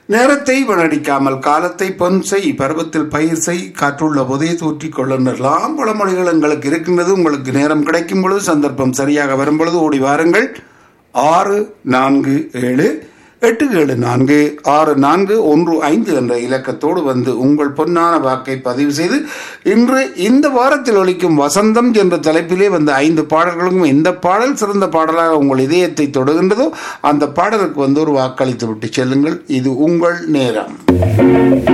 நேரத்தை வீணடிக்காமல் காலத்தை பொன் செய் பருவத்தில் பயிர் செய் காற்றுள்ள போதே தூற்றிக் கொள்ளுன்னெல்லாம் பழமொழிகள் எங்களுக்கு இருக்கின்றது உங்களுக்கு நேரம் கிடைக்கும் பொழுது சந்தர்ப்பம் சரியாக வரும் பொழுது ஓடி வாருங்கள் ஆறு நான்கு ஏழு எட்டு ஏழு நான்கு ஆறு நான்கு ஒன்று ஐந்து என்ற இலக்கத்தோடு வந்து உங்கள் பொன்னான வாக்கை பதிவு செய்து இன்று இந்த வாரத்தில் ஒலிக்கும் வசந்தம் என்ற தலைப்பிலே வந்த ஐந்து பாடல்களுக்கும் எந்த பாடல் சிறந்த பாடலாக உங்கள் இதயத்தை தொடுகின்றதோ அந்த பாடலுக்கு வந்து ஒரு வாக்களித்து விட்டு செல்லுங்கள் இது உங்கள் நேரம்